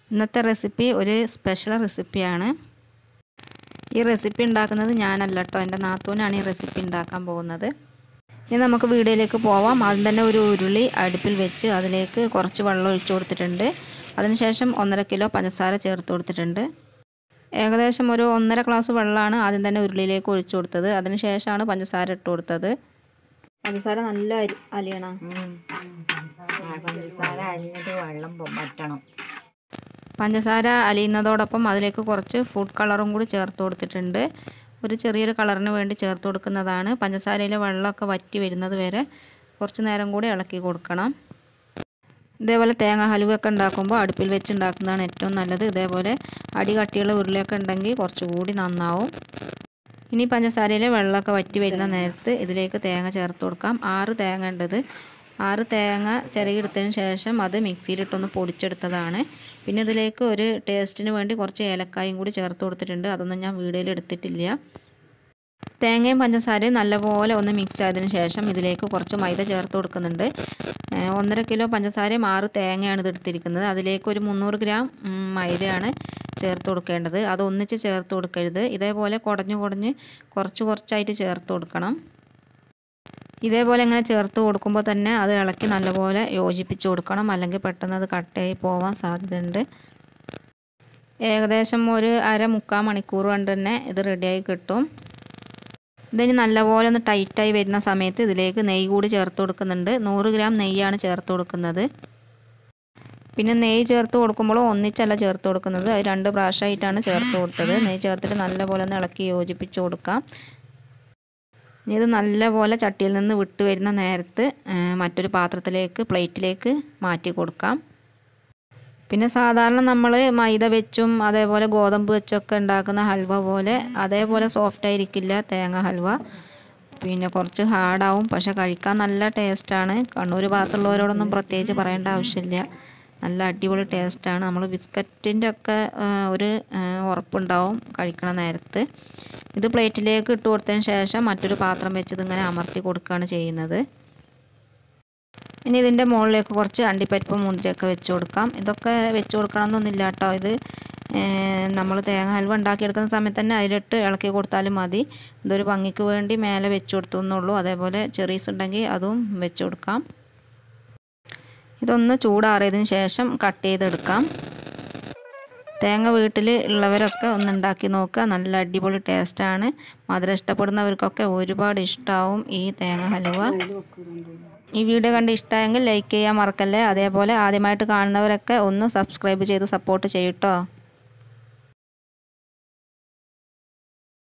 ഇന്നത്തെ റെസിപ്പി ഒരു സ്പെഷ്യൽ റെസിപ്പിയാണ് ഈ റെസിപ്പി ഉണ്ടാക്കുന്നത് ഞാനല്ല കേട്ടോ എൻ്റെ നാത്തൂനാണ് ഈ റെസിപ്പി ഉണ്ടാക്കാൻ പോകുന്നത് ഇനി നമുക്ക് വീഡിയോയിലേക്ക് പോവാം ആദ്യം തന്നെ ഒരു ഉരുളി അടുപ്പിൽ വെച്ച് അതിലേക്ക് കുറച്ച് വെള്ളം ഒഴിച്ചു കൊടുത്തിട്ടുണ്ട് അതിനുശേഷം ഒന്നര കിലോ പഞ്ചസാര ചേർത്ത് കൊടുത്തിട്ടുണ്ട് ഏകദേശം ഒരു ഒന്നര ഗ്ലാസ് വെള്ളമാണ് ആദ്യം തന്നെ ഉരുളിയിലേക്ക് ഒഴിച്ചു കൊടുത്തത് അതിനുശേഷമാണ് പഞ്ചസാര ഇട്ട് കൊടുത്തത് പഞ്ചസാര നല്ല അരി അലിയണം പഞ്ചസാര അരിഞ്ഞിട്ട് വെള്ളം പൊ- വറ്റണം പഞ്ചസാര അലിയുന്നതോടൊപ്പം അതിലേക്ക് കുറച്ച് ഫുഡ് കളറും കൂടി ചേർത്ത് കൊടുത്തിട്ടുണ്ട് ഒരു ചെറിയൊരു കളറിന് വേണ്ടി ചേർത്ത് കൊടുക്കുന്നതാണ് പഞ്ചസാരയിലെ വെള്ളമൊക്കെ വറ്റി വരുന്നത് വരെ കുറച്ച് നേരം കൂടി ഇളക്കി കൊടുക്കണം ഇതേപോലെ തേങ്ങ ഹലുവൊക്കെ ഉണ്ടാക്കുമ്പോൾ അടുപ്പിൽ വെച്ച് ഉണ്ടാക്കുന്നതാണ് ഏറ്റവും നല്ലത് ഇതേപോലെ അടി കട്ടിയുള്ള ഉരുളയൊക്കെ ഉണ്ടെങ്കിൽ കുറച്ചുകൂടി നന്നാവും ഇനി പഞ്ചസാരയിലെ വെള്ളമൊക്കെ വറ്റി വരുന്ന നേരത്ത് ഇതിലേക്ക് തേങ്ങ ചേർത്ത് കൊടുക്കാം ആറ് തേങ്ങ ഉണ്ടത് ആറ് തേങ്ങ ചിരകിയെടുത്തതിന് ശേഷം അത് മിക്സിയിലിട്ടൊന്ന് പൊടിച്ചെടുത്തതാണ് പിന്നെ ഇതിലേക്ക് ഒരു ടേസ്റ്റിന് വേണ്ടി കുറച്ച് ഏലക്കായും കൂടി ചേർത്ത് കൊടുത്തിട്ടുണ്ട് അതൊന്നും ഞാൻ വീഡിയോയിൽ എടുത്തിട്ടില്ല തേങ്ങയും പഞ്ചസാരയും നല്ലപോലെ ഒന്ന് മിക്സ് ആയതിനു ശേഷം ഇതിലേക്ക് കുറച്ച് മൈദ ചേർത്ത് കൊടുക്കുന്നുണ്ട് ഏഹ് ഒന്നര കിലോ പഞ്ചസാരയും ആറ് തേങ്ങയാണ് ഇത് എടുത്തിരിക്കുന്നത് അതിലേക്ക് ഒരു മുന്നൂറ് ഗ്രാം ഉം, മൈദയാണ് ചേർത്ത് കൊടുക്കേണ്ടത് അത് ഒന്നിച്ച് ചേർത്ത് കൊടുക്കരുത് ഇതേപോലെ കുടഞ്ഞു കുടഞ്ഞ് കുറച്ച് കുറച്ചായിട്ട് ചേർത്ത് കൊടുക്കണം ഇതേപോലെ ഇങ്ങനെ ചേർത്ത് കൊടുക്കുമ്പോൾ തന്നെ അത് ഇളക്കി നല്ലപോലെ യോജിപ്പിച്ച് കൊടുക്കണം അല്ലെങ്കിൽ പെട്ടെന്ന് അത് കട്ടയായി പോവാൻ സാധ്യതയുണ്ട് ഏകദേശം ഒരു അര മുക്കാൽ മണിക്കൂർ കൊണ്ട് തന്നെ ഇത് റെഡിയായി കിട്ടും ഇതിന് നല്ലപോലെ ഒന്ന് ടൈറ്റായി വരുന്ന സമയത്ത് ഇതിലേക്ക് നെയ്യ് കൂടി ചേർത്ത് കൊടുക്കുന്നുണ്ട് നൂറ് ഗ്രാം നെയ്യാണ് ചേർത്ത് കൊടുക്കുന്നത് പിന്നെ നെയ്യ് ചേർത്ത് കൊടുക്കുമ്പോൾ ഒന്നിച്ചല്ല ചേർത്ത് കൊടുക്കുന്നത് അത് രണ്ട് പ്രാവശ്യമായിട്ടാണ് ചേർത്ത് കൊടുത്തത് നെയ്യ് ചേർത്തിട്ട് നല്ലപോലെ ഒന്ന് ഇളക്കി യോജിപ്പിച്ച് കൊടുക്കാം ഇനി ഇത് നല്ലപോലെ ചട്ടിയിൽ നിന്ന് വിട്ട് വരുന്ന നേരത്ത് ആ, മറ്റൊരു പാത്രത്തിലേക്ക് പ്ലേറ്റിലേക്ക് മാറ്റി കൊടുക്കാം പിന്നെ സാധാരണ നമ്മൾ മൈദ വെച്ചും അതേപോലെ ഗോതമ്പ് വെച്ചൊക്കെ ഉണ്ടാക്കുന്ന ഹൽവ പോലെ അതേപോലെ സോഫ്റ്റ് ആയിരിക്കില്ല തേങ്ങ ഹൽവ പിന്നെ കുറച്ച് ഹാർഡാവും പക്ഷെ കഴിക്കാൻ നല്ല ടേസ്റ്റാണ് കണ്ണൂർ ഭാഗത്തുള്ളവരോടൊന്നും പ്രത്യേകിച്ച് പറയേണ്ട ആവശ്യമില്ല നല്ല അടിപൊളി ടേസ്റ്റാണ് നമ്മൾ ബിസ്ക്കറ്റിൻ്റെ ഒക്കെ ആ, ഒരു ആ, ഉറപ്പുണ്ടാവും കഴിക്കണ നേരത്ത് ഇത് പ്ലേറ്റിലേക്ക് ഇട്ട് കൊടുത്തതിന് ശേഷം മറ്റൊരു പാത്രം വെച്ച് ഇതിങ്ങനെ അമർത്തി കൊടുക്കുകയാണ് ചെയ്യുന്നത് ഇനി ഇതിൻ്റെ മുകളിലേക്ക് കുറച്ച് അണ്ടിപ്പരിപ്പ് മുന്തിരിയൊക്കെ വെച്ച് കൊടുക്കാം ഇതൊക്കെ വെച്ച് കൊടുക്കണം എന്നൊന്നുമില്ല കേട്ടോ ഇത് നമ്മൾ തേങ്ങ ഹൽവ ഉണ്ടാക്കിയെടുക്കുന്ന സമയത്ത് തന്നെ അതിലിട്ട് ഇളക്കി കൊടുത്താലും മതി ഇതൊരു ഭംഗിക്ക് വേണ്ടി മേലെ വെച്ച് കൊടുത്തു എന്നുള്ളൂ അതേപോലെ ചെറീസ് ഉണ്ടെങ്കിൽ അതും വെച്ച് കൊടുക്കാം ഇതൊന്ന് ചൂടാറിയതിന് ശേഷം കട്ട് ചെയ്തെടുക്കാം തേങ്ങ വീട്ടിൽ ഉള്ളവരൊക്കെ ഒന്ന് ഉണ്ടാക്കി നോക്കുക നല്ല അടിപൊളി ടേസ്റ്റാണ് മധുരം ഇഷ്ടപ്പെടുന്നവർക്കൊക്കെ ഒരുപാട് ഇഷ്ടമാവും ഈ തേങ്ങ ഹലുവ ഈ വീഡിയോ കണ്ട് ഇഷ്ടമായെങ്കിൽ ലൈക്ക് ചെയ്യാൻ മറക്കല്ലേ അതേപോലെ ആദ്യമായിട്ട് കാണുന്നവരൊക്കെ ഒന്ന് സബ്സ്ക്രൈബ് ചെയ്ത് സപ്പോർട്ട് ചെയ്യൂട്ടോ